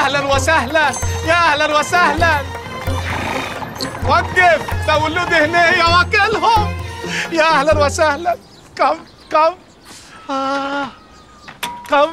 اهلا وسهلا يا اهلا وسهلا وقف سووا له دهنيه واكلهم يا اهلا وسهلا كم كم آه كم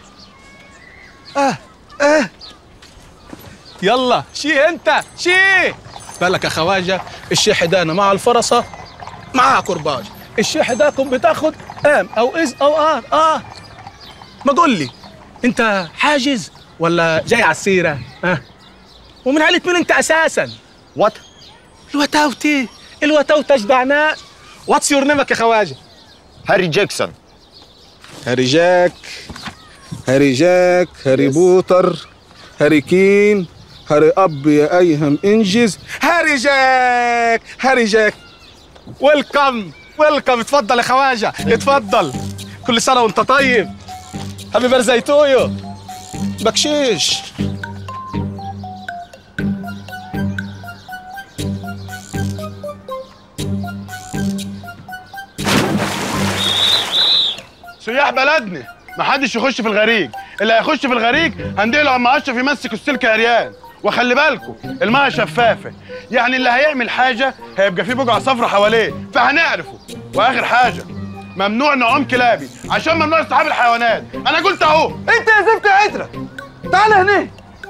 اه اه يلا شي انت شي بالك يا خواجه الشيح دانا مع الفرصه معها كرباج الشيح داكم بتاخد ام او از او ار اه ما قول لي انت حاجز ولا جاي على السيره اه ومن عيله مين انت اساسا وات الوتاوتي الوتاوتة جدعناه واتس يور نيمك يا خواجه هاري جاكسون هاري جاك هاري جاك هاري بوتر هاري كين هاري اب يا ايهم انجز هاري جاك هاري جاك ويلكم ويلكم اتفضل يا خواجه اتفضل كل سنه وانت طيب هابي بيرثداي تو يو بكشيش سياح بلدنا ما حدش يخش في الغريق اللي هيخش في الغريق هنديه له عم اشرف يمسك السلك عريان وخلي بالكم الماء شفافه يعني اللي هيعمل حاجه هيبقى فيه بقعه صفرة حواليه فهنعرفه واخر حاجه ممنوع نعوم كلابي عشان ممنوع اصطحاب الحيوانات انا قلت اهو انت يا زفت يا عترة تعال هنا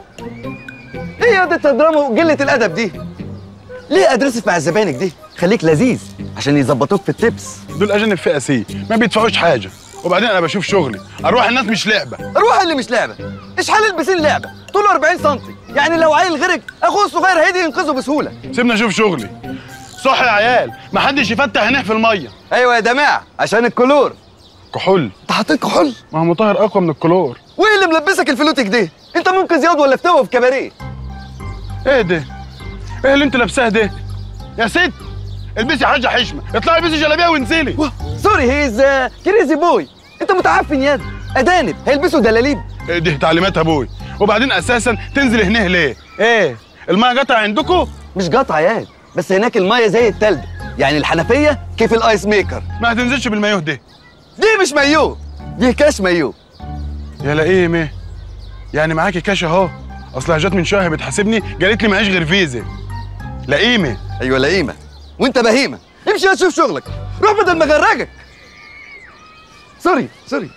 ايه يا ده الدراما وقلة الادب دي ليه ادرسك مع الزباينك دي خليك لذيذ عشان يظبطوك في التبس دول اجانب فئه سي ما بيدفعوش حاجه وبعدين انا بشوف شغلي اروح الناس مش لعبه روح اللي مش لعبه اشحال البسين لعبه طوله 40 سم يعني لو عيل غرق اخوه الصغير هيدي ينقذه بسهوله سيبنا اشوف شغلي صح يا عيال ما حدش يفتح هنا في الميه ايوه يا جماعه عشان الكلور كحول انت حطيت كحول ما هو مطهر اقوى من الكلور وايه اللي ملبسك الفلوتك دي انت ممكن زياد ولا فتوه في كباريه ايه ده ايه اللي انت لابساه ده يا ست البسي حاجه حشمه اطلعي البسي جلابيه وانزلي سوري هيز كريزي بوي انت متعفن ياد ادانب هيلبسوا دلاليب إيه دي تعليمات ابوي وبعدين اساسا تنزل هنا ليه ايه الماء قطع عندكم مش قطع ياد بس هناك الميه زي التلج يعني الحنفيه كيف الايس ميكر ما هتنزلش بالمايوه ده دي مش مايو دي كاش مايو يا لئيم ايه يعني معاكي كاش اهو اصلها جت من شهر بتحاسبني قالت لي معيش غير فيزا لئيمه ايوه لئيمه وانت بهيمه امشي اشوف شغلك روح بدل ما اغرقك سوري سوري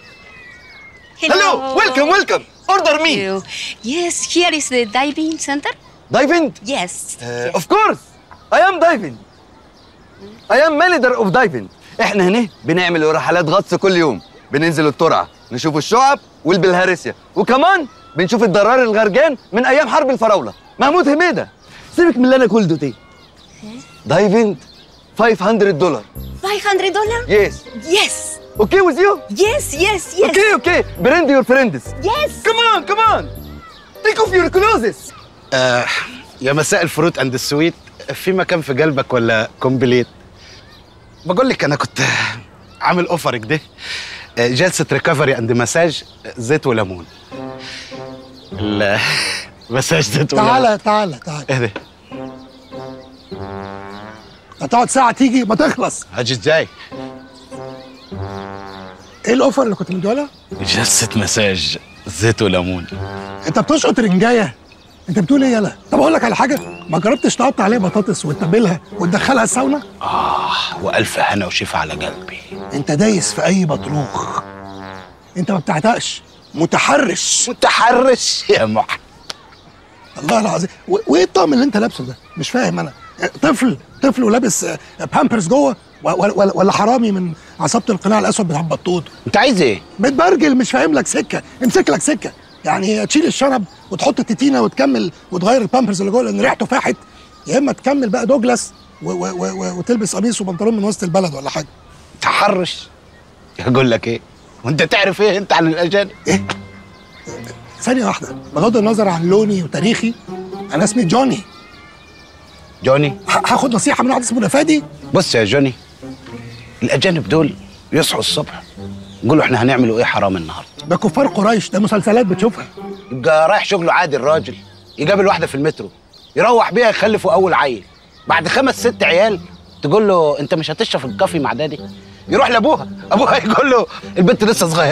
هلو ويلكم ويلكم اوردر مي you. Yes, here is the diving center. دايفنج Yes. yes. اوف كورس اي ام دايفنج اي ام مانجر اوف دايفنج احنا هنا بنعمل رحلات غطس كل يوم بننزل الترعه نشوف الشعب والبلهارسيا وكمان بنشوف الضرار الغرقان من ايام حرب الفراوله محمود حميده سيبك من اللي انا كل دوتي دايفنج 500 دولار 500 dollar? يس Yes. اوكي وذ يو Yes, yes, yes. اوكي اوكي بريند يور فريندز Yes. كمان كمان تيك اوف يور كلوزز آه يا مساء الفروت اند السويت في مكان في قلبك ولا كومبليت بقول لك انا كنت عامل اوفر كده آه، جلسه ريكفري اند مساج زيت وليمون ال- مساج زيت وليمون تعالى تعالى تعالى ايه ده هتقعد ساعة تيجي ما تخلص هاجي ازاي ايه الاوفر اللي كنت مديهولها؟ جلسه مساج زيت وليمون انت بتشقط رنجاية انت بتقول ايه يالا؟ طب اقول لك على حاجة ما جربتش تقطع عليها بطاطس وتتبلها وتدخلها الساونا؟ والف هنا وشفا على قلبي انت دايس في اي بطروخ انت ما بتعتقش متحرش متحرش يا مح الله العظيم و- وايه الطقم اللي انت لابسه ده؟ مش فاهم انا طفل طفل ولابس آه، بامبرز جوه و- ولا, ولا, ولا حرامي من عصابة القناع الاسود بتاع بطوط انت عايز ايه متبرجل مش فاهم لك سكه امسك لك سكه يعني تشيل الشنب وتحط التتينه وتكمل وتغير البامبرز اللي جوه لان ريحته فاحت يا اما تكمل بقى دوجلاس و و و و وتلبس قميص وبنطلون من وسط البلد ولا حاجه تحرش اقول لك ايه وانت تعرف ايه انت عن الاجانب ايه ثانيه واحده بغض النظر عن لوني وتاريخي انا اسمي جوني جوني ه- هاخد نصيحه من واحد اسمه نفادي بص يا جوني الاجانب دول يصحوا الصبح يقولوا احنا هنعملوا ايه حرام النهارده ده كفار قريش ده مسلسلات بتشوفها يبقى رايح شغله عادي الراجل يقابل واحده في المترو يروح بيها يخلفوا اول عيل بعد خمس ست عيال تقول له انت مش هتشرب الكافي مع دادي يروح لابوها ابوها يقول له البنت لسه صغيره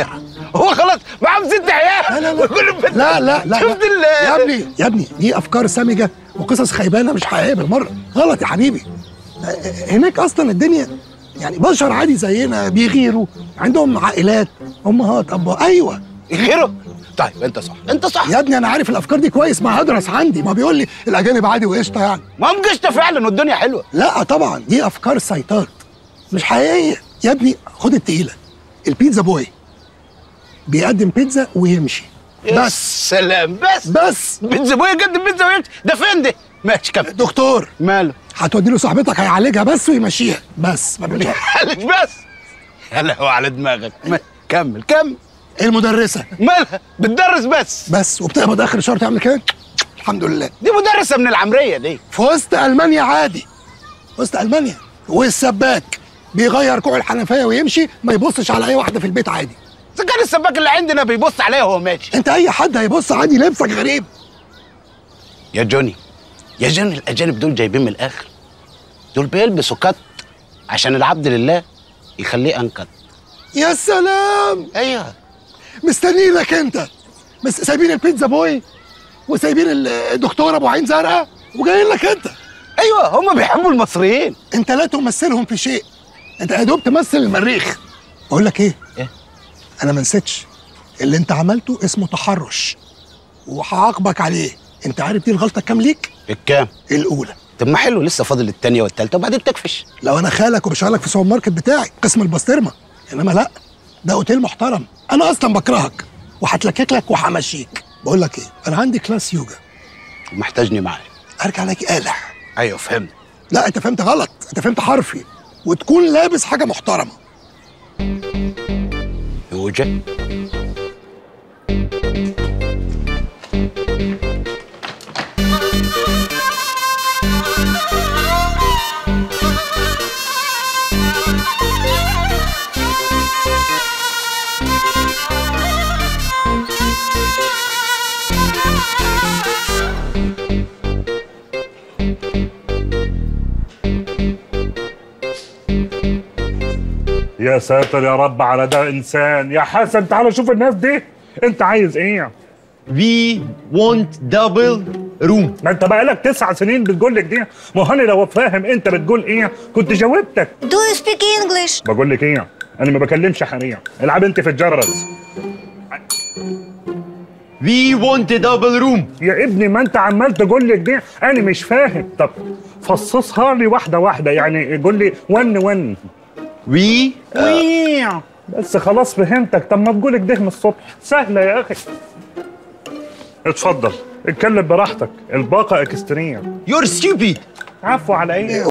هو خلاص معاهم ست عيال لا لا لا وكل بنت لا لا لا شفت ال يا ابني يا ابني دي افكار سامجه وقصص خيبانه مش حقيقيه بالمره غلط يا حبيبي هناك اصلا الدنيا يعني بشر عادي زينا بيغيروا عندهم عائلات امهات ابا ايوه غيره طيب انت صح انت صح يا ابني انا عارف الافكار دي كويس ما هدرس عندي ما بيقول لي الاجانب عادي وقشطه يعني ما هم قشطه فعلا والدنيا حلوه لا طبعا دي افكار سيطات مش حقيقيه يا ابني خد التقيله البيتزا بوي بيقدم بيتزا ويمشي يا بس سلام بس بس بيتزا ابويا قدم بيتزا ويمشي ده فين ده ماشي كمل دكتور ماله هتودي له صاحبتك هيعالجها بس ويمشيها بس ما بيقولش عليك بس يا لهو على دماغك ما- كمل كمل المدرسه مالها بتدرس بس بس وبتقبض اخر الشهر تعمل كده الحمد لله دي مدرسه من العمريه دي في وسط المانيا عادي في وسط المانيا والسباك بيغير كوع الحنفيه ويمشي ما يبصش على اي واحده في البيت عادي اذا كان السباك اللي عندنا بيبص عليا وهو ماشي انت اي حد هيبص عادي لبسك غريب يا جوني يا جوني الاجانب دول جايبين من الاخر دول بيلبسوا كت عشان العبد لله يخليه انكت يا سلام ايوه مستنيينك انت بس سايبين البيتزا بوي وسايبين ال- الدكتور ابو عين زرقاء وجايين لك انت ايوه هم بيحبوا المصريين انت لا تمثلهم في شيء انت يا دوب تمثل المريخ بقول لك ايه إيه؟ انا ما نسيتش اللي انت عملته اسمه تحرش وهعاقبك عليه انت عارف دي الغلطه كام ليك الكام الاولى طب ما حلو لسه فاضل الثانيه والثالثه وبعدين تكفش لو انا خالك وبشغلك في السوبر ماركت بتاعي قسم البسطرمه انما لا ده اوتيل محترم انا اصلا بكرهك وهتلكك لك وهمشيك بقول لك ايه انا عندي كلاس يوجا محتاجني معايا ارجع لك قالع ايوه فهمت لا انت فهمت غلط انت فهمت حرفي وتكون لابس حاجه محترمه يوجد يا ساتر يا رب على ده انسان يا حسن تعال شوف الناس دي انت عايز ايه We want double room. ما انت بقالك تسع سنين بتقول لك دي ما هو انا لو فاهم انت بتقول ايه كنت جاوبتك Do you speak English? بقول لك ايه انا ما بكلمش حريم العب انت في الجرس We want a double room. يا ابني ما انت عمال تقول لك دي انا مش فاهم طب فصصها لي واحده واحده يعني قول لي ون ون We ويع. بس خلاص فهمتك طب ما تقولك ده من الصبح سهله يا اخي اتفضل اتكلم براحتك الباقه اكستريه you're stupid. عفو على ايه